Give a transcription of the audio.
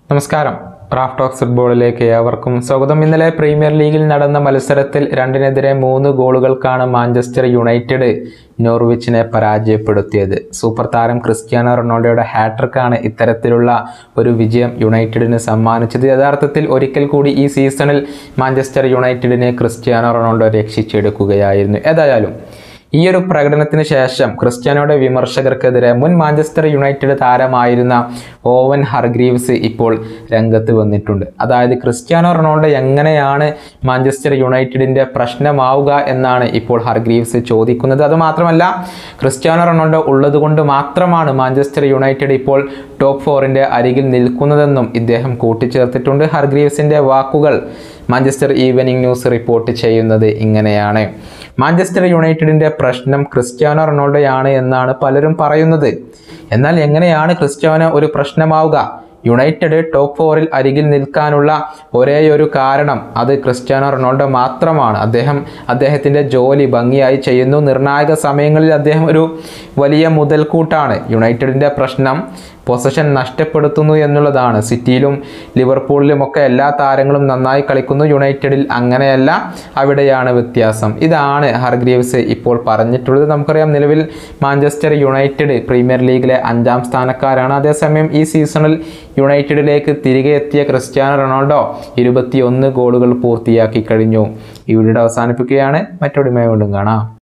നമസ്കാരം Raf talks ഫുട്ബോളിലേക്ക് ഏവർക്കും സ്വാഗതം ഇന്നലെ പ്രീമിയർ ലീഗിൽ നടന്ന മത്സരത്തിൽ രണ്ടിനെതിരെ മൂന്ന് ഗോളുകൾക്കാണ് മാഞ്ചസ്റ്റർ യുണൈറ്റഡ് നോർവിച്ചിനെ പരാജയപ്പെടുത്തിയത് സൂപ്പർ താരം ക്രിസ്ത്യാനോ റൊണാൾഡോയുടെ ഹാട്രിക്കാണ് ഇത്തരത്തിലുള്ള ഒരു വിജയം യുണൈറ്റഡിന് സമ്മാനിച്ചത് യഥാർത്ഥത്തിൽ ഒരിക്കൽ കൂടി ഈ സീസണിൽ മാഞ്ചസ്റ്റർ യുണൈറ്റഡിനെ ക്രിസ്ത്യാനോ റൊണാൾഡോ രക്ഷിച്ചെടുക്കുകയായിരുന്നു ഏതായാലും ഈ ഒരു പ്രകടനത്തിന് ശേഷം ക്രിസ്ത്യാനോയുടെ വിമർശകർക്കെതിരെ മുൻ മാഞ്ചസ്റ്റർ യുണൈറ്റഡ് താരമായിരുന്ന ഓവൻ ഹർഗ്രീവ്സ് ഇപ്പോൾ രംഗത്ത് വന്നിട്ടുണ്ട് അതായത് ക്രിസ്ത്യാനോ റൊണാൾഡോ എങ്ങനെയാണ് മാഞ്ചസ്റ്റർ യുണൈറ്റഡിൻ്റെ പ്രശ്നമാവുക എന്നാണ് ഇപ്പോൾ ഹർഗ്രീവ്സ് ചോദിക്കുന്നത് അതുമാത്രമല്ല ക്രിസ്ത്യാനോ റൊണാൾഡോ ഉള്ളതുകൊണ്ട് മാത്രമാണ് മാഞ്ചസ്റ്റർ യുണൈറ്റഡ് ഇപ്പോൾ ടോപ്പ് ഫോറിൻ്റെ അരികിൽ നിൽക്കുന്നതെന്നും ഇദ്ദേഹം കൂട്ടിച്ചേർത്തിട്ടുണ്ട് ഹർഗ്രീവ്സിൻ്റെ വാക്കുകൾ മാഞ്ചസ്റ്റർ ഈവനിംഗ് ന്യൂസ് റിപ്പോർട്ട് ചെയ്യുന്നത് ഇങ്ങനെയാണ് മാഞ്ചസ്റ്റർ യുണൈറ്റഡിൻ്റെ പ്രശ്നം ക്രിസ്ത്യാനോ റൊണാൾഡോയാണ് എന്നാണ് പലരും പറയുന്നത് എന്നാൽ എങ്ങനെയാണ് ക്രിസ്ത്യാനോ ഒരു പ്രശ്നമാവുക യുണൈറ്റഡ് ടോപ്പ് ഫോറിൽ അരികിൽ നിൽക്കാനുള്ള ഒരേയൊരു കാരണം അത് ക്രിസ്ത്യാനോ റൊണാൾഡോ മാത്രമാണ് അദ്ദേഹം അദ്ദേഹത്തിൻ്റെ ജോലി ഭംഗിയായി ചെയ്യുന്നു നിർണായക സമയങ്ങളിൽ അദ്ദേഹം ഒരു വലിയ മുതൽക്കൂട്ടാണ് യുണൈറ്റഡിൻ്റെ പ്രശ്നം പൊസഷൻ നഷ്ടപ്പെടുത്തുന്നു എന്നുള്ളതാണ് സിറ്റിയിലും ലിവർപൂളിലും ഒക്കെ എല്ലാ താരങ്ങളും നന്നായി കളിക്കുന്നു യുണൈറ്റഡിൽ അങ്ങനെയല്ല അവിടെയാണ് വ്യത്യാസം ഇതാണ് ഹർഗ്രീവ്സ് ഇപ്പോൾ പറഞ്ഞിട്ടുള്ളത് നമുക്കറിയാം നിലവിൽ മാഞ്ചസ്റ്റർ യുണൈറ്റഡ് പ്രീമിയർ ലീഗിലെ അഞ്ചാം സ്ഥാനക്കാരാണ് അതേസമയം ഈ സീസണിൽ യുണൈറ്റഡിലേക്ക് തിരികെ എത്തിയ ക്രിസ്ത്യാനോ റൊണാൾഡോ ഇരുപത്തിയൊന്ന് ഗോളുകൾ പൂർത്തിയാക്കി കഴിഞ്ഞു ഈ വീഡിയോ അവസാനിപ്പിക്കുകയാണ് മറ്റൊരു വീണ്ടും കാണാം